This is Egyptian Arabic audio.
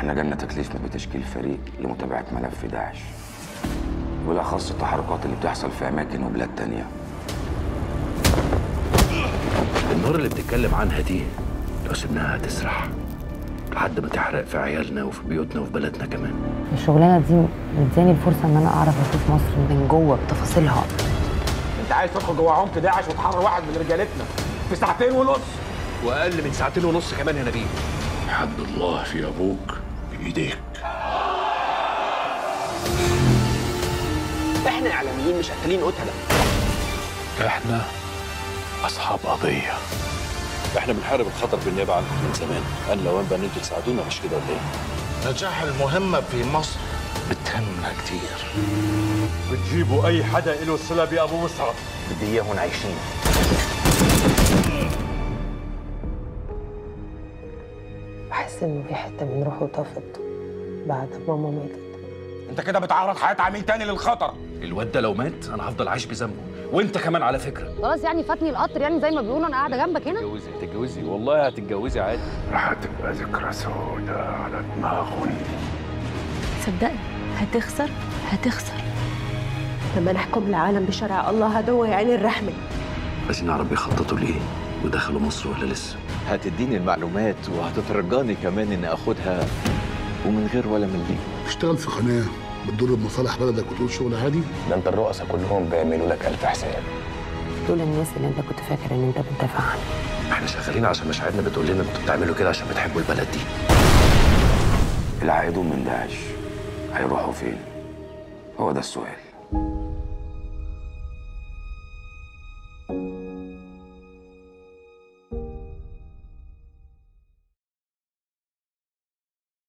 احنا جالنا تكليف بتشكيل فريق لمتابعة ملف داعش بالأخص التحركات اللي بتحصل في أماكن وبلاد تانية النار اللي بتتكلم عنها دي لو سيبناها هتسرح لحد ما تحرق في عيالنا وفي بيوتنا وفي بلدنا كمان الشغلانه دي مداني الفرصه ان انا اعرف اشوف مصر من جوه بتفاصيلها انت عايز تدخل جوه عمق داعش وتحرر واحد من رجالتنا في ساعتين ونص واقل من ساعتين ونص كمان يا نبيل حد الله في ابوك بايديك احنا اعلاميين مش قتالين قتله احنا اصحاب قضيه احنا بنحارب الخطر بالنيابه عنكم من زمان انا لو بقى ان انتوا تساعدونا مش كده ولا ايه؟ نجاح المهمه في مصر بتهمنا كتير بتجيبوا اي حدا له صله بابو مصعب بدي اياهم عايشين بحس ان في حته من روحه طفت بعد ماما ماتت انت كده بتعرض حياه عميل تاني للخطر الواد ده لو مات انا هفضل عايش بذنبه وانت كمان على فكره خلاص يعني فاتني القطر يعني زي ما بيقولوا انا قاعده جنبك هنا تتجوزي تتجوزي والله هتتجوزي عادي راح تبقى ذكرى سوداء على دماغهم صدقني هتخسر هتخسر لما نحكم العالم بشرع الله هدوه عين الرحمة عايزين نعرف بيخططوا ليه ودخلوا مصر ولا لسه هتديني المعلومات وهتترجاني كمان اني اخدها ومن غير ولا مليم تشتغل في قناه بتضر بمصالح بلدك وتقول شغل عادي ده انت الرؤساء كلهم بيعملوا لك ألف حساب دول الناس اللي انت كنت فاكر ان انت بتدافع عنهم احنا شغالين عشان مشاعرنا بتقول لنا انتوا بتعملوا كده عشان بتحبوا البلد دي العائدون من داعش هيروحوا فين؟ هو ده السؤال